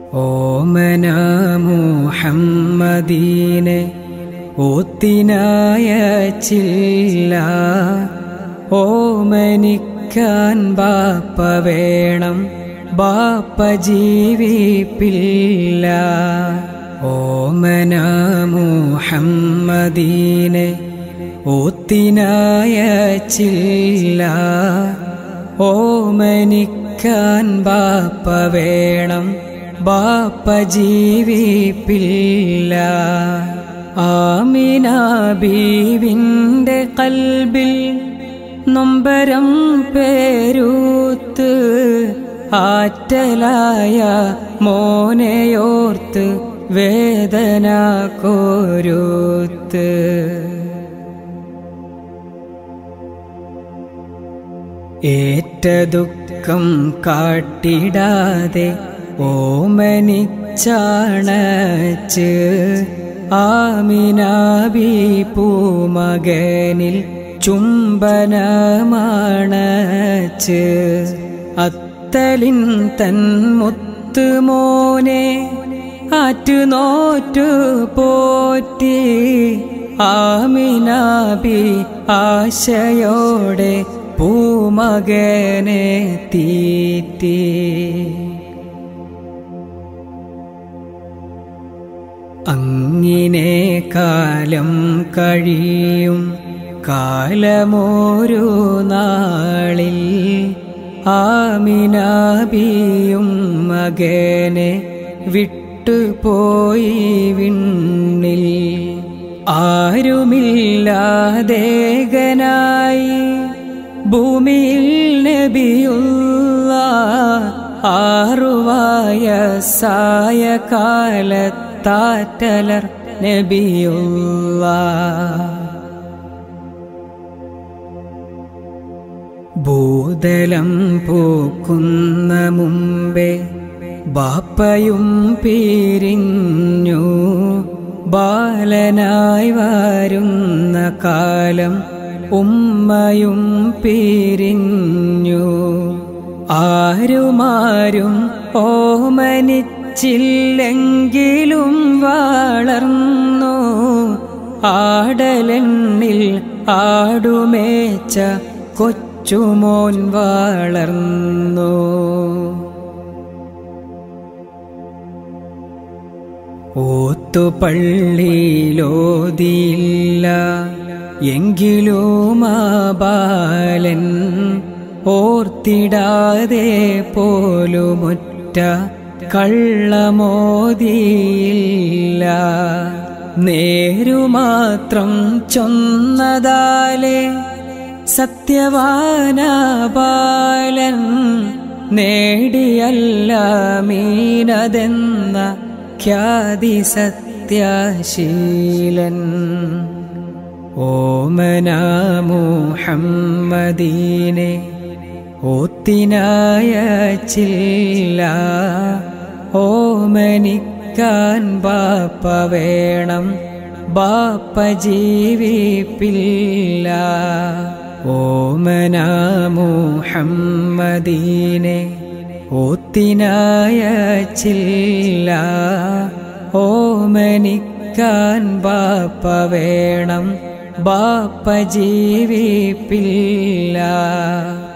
ഓമന മുഹമ്മദീനെ ഓത്തിനായച്ചില്ല ഓമനിക്കാൻ ബാപ്പ വേണം ബാപ്പ ജീവിപ്പില്ല ഓമന മുഹമ്മദീനെ ഓത്തിനായച്ചില്ല ഓമനിക്കാൻ ബാപ്പ വേണം ബാപ്പ ജീവിപ്പില്ല ആമിന ബീവിൻ്റെ കൽബിൽ നൊമ്പരം പേരൂത്ത് ആറ്റലായ മോനെയോർത്ത് വേദന കോരൂത്ത് ഏറ്റ ദുഃഖം കാട്ടിടാതെ ഓമനിച്ചാണച്ച് ആമിനാബി പൂമകനിൽ ചുംബനമാണച്ച് അത്തലിൻ തൻ മുത്ത് മോനെ ആറ്റുനോറ്റു പോറ്റി ആമിനാബി ആശയോടെ പൂമകനെ തീറ്റി അങ്ങിനെ കാലം കഴിയും കാലമോരു നാളിൽ ആമിനാബിയും മകനെ വിട്ടുപോയി വിണ്ണിൽ ആരുമില്ലാതേകനായി ഭൂമിയിൽ നബിയുള്ള ആറുവായ സായ കാലത്താറ്റലർ നബിയുള്ള ഭൂതലം പൂക്കുന്ന മുമ്പേ ബാപ്പയും പിരിഞ്ഞു ബാലനായി വരുന്ന കാലം ഉമ്മയും പിരിഞ്ഞു ആരുമാരും ഓമനിച്ചില്ലെങ്കിലും വളർന്നു ആടലെണ്ണിൽ ആടുമേച്ച കൊച്ചുമോൻ വളർന്നു ഓത്തുപള്ളിയിലോതിയില്ല എങ്കിലും ആ ബാലൻ ഓർത്തിടാതെ പോലുമൊറ്റ കള്ളമോതിയില്ല നേരുമാത്രം ചൊന്നതാലേ സത്യവാന ബാലൻ നേടിയല്ല മീനതെന്ന ഖ്യാതി സത്യശീലൻ ഓമന മുഹമ്മദീനെ ഓത്തിനായ ചില്ല ഓമനിക്കാൻ ബാപ്പ വേണം ബാപ്പ ജീവിപ്പില്ല ഓമന മുഹമ്മദീനെ ഓത്തിനായ ചില്ല ഓമനിക്കാൻ ബാപ്പ വേണം ബാപ്പ ജീവിപ്പില്ല